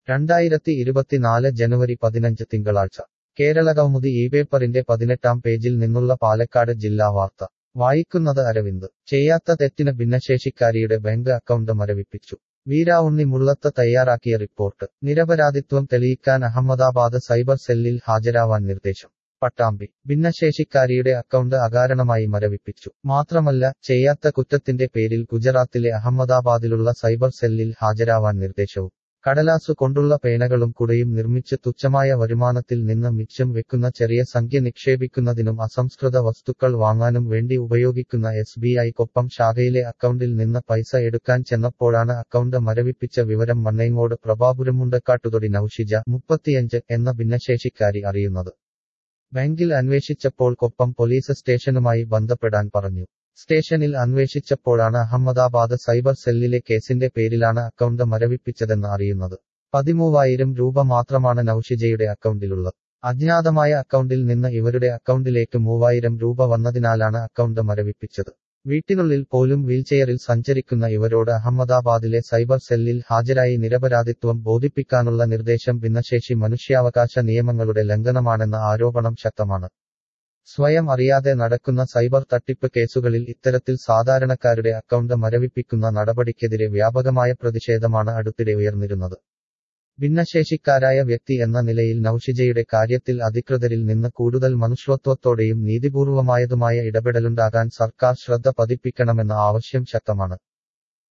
രണ്ടായിരത്തി ഇരുപത്തിനാല് ജനുവരി പതിനഞ്ച് തിങ്കളാഴ്ച കേരളകൗമുദി ഈ പേപ്പറിന്റെ പതിനെട്ടാം പേജിൽ നിന്നുള്ള പാലക്കാട് ജില്ലാ വാർത്ത വായിക്കുന്നത് അരവിന്ദ് ചെയ്യാത്ത തെറ്റിന് ഭിന്നശേഷിക്കാരിയുടെ ബാങ്ക് അക്കൗണ്ട് മരവിപ്പിച്ചു വീരാവുണ്ണി മുള്ളത്ത് തയ്യാറാക്കിയ റിപ്പോർട്ട് നിരപരാധിത്വം തെളിയിക്കാൻ അഹമ്മദാബാദ് സൈബർ സെല്ലിൽ ഹാജരാവാൻ നിർദ്ദേശം പട്ടാമ്പി ഭിന്നശേഷിക്കാരിയുടെ അക്കൗണ്ട് അകാരണമായി മരവിപ്പിച്ചു മാത്രമല്ല ചെയ്യാത്ത കുറ്റത്തിന്റെ പേരിൽ ഗുജറാത്തിലെ അഹമ്മദാബാദിലുള്ള സൈബർ സെല്ലിൽ ഹാജരാവാൻ നിർദ്ദേശവും കടലാസു കൊണ്ടുള്ള പേനകളും കുടയും നിർമ്മിച്ച് തുച്ഛമായ വരുമാനത്തിൽ നിന്ന് മിച്ചം വെക്കുന്ന ചെറിയ സംഖ്യ നിക്ഷേപിക്കുന്നതിനും അസംസ്കൃത വസ്തുക്കൾ വാങ്ങാനും വേണ്ടി ഉപയോഗിക്കുന്ന എസ് ബി ഐക്കൊപ്പം ശാഖയിലെ അക്കൗണ്ടിൽ നിന്ന് പൈസ എടുക്കാൻ ചെന്നപ്പോഴാണ് അക്കൗണ്ട് മരവിപ്പിച്ച വിവരം മണ്ണേങ്ങോട് പ്രഭാപുരമുണ്ടക്കാട്ടുതൊടി നൌഷിജ മുപ്പത്തിയഞ്ച് എന്ന ഭിന്നശേഷിക്കാരി അറിയുന്നത് ബാങ്കിൽ അന്വേഷിച്ചപ്പോൾ കൊപ്പം പോലീസ് സ്റ്റേഷനുമായി ബന്ധപ്പെടാൻ പറഞ്ഞു സ്റ്റേഷനിൽ അന്വേഷിച്ചപ്പോഴാണ് അഹമ്മദാബാദ് സൈബർ സെല്ലിലെ കേസിന്റെ പേരിലാണ് അക്കൗണ്ട് മരവിപ്പിച്ചതെന്ന് അറിയുന്നത് പതിമൂവായിരം രൂപ മാത്രമാണ് നൌഷിജയുടെ അക്കൗണ്ടിലുള്ളത് അജ്ഞാതമായ അക്കൗണ്ടിൽ നിന്ന് ഇവരുടെ അക്കൗണ്ടിലേക്ക് മൂവായിരം രൂപ വന്നതിനാലാണ് അക്കൗണ്ട് മരവിപ്പിച്ചത് വീട്ടിനുള്ളിൽ പോലും വീൽചെയറിൽ സഞ്ചരിക്കുന്ന ഇവരോട് അഹമ്മദാബാദിലെ സൈബർ സെല്ലിൽ ഹാജരായി നിരപരാധിത്വം ബോധിപ്പിക്കാനുള്ള നിർദ്ദേശം ഭിന്നശേഷി മനുഷ്യാവകാശ നിയമങ്ങളുടെ ലംഘനമാണെന്ന ആരോപണം ശക്തമാണ് സ്വയം അറിയാതെ നടക്കുന്ന സൈബർ തട്ടിപ്പ് കേസുകളിൽ ഇത്തരത്തിൽ സാധാരണക്കാരുടെ അക്കൗണ്ട് മരവിപ്പിക്കുന്ന നടപടിക്കെതിരെ വ്യാപകമായ പ്രതിഷേധമാണ് അടുത്തിടെ ഉയർന്നിരുന്നത് ഭിന്നശേഷിക്കാരായ വ്യക്തി എന്ന നിലയിൽ നൌഷിജയുടെ കാര്യത്തിൽ അധികൃതരിൽ നിന്ന് കൂടുതൽ മനുഷ്യത്വത്തോടെയും നീതിപൂർവമായതുമായ ഇടപെടലുണ്ടാകാൻ സർക്കാർ ശ്രദ്ധ പതിപ്പിക്കണമെന്ന ആവശ്യം ശക്തമാണ്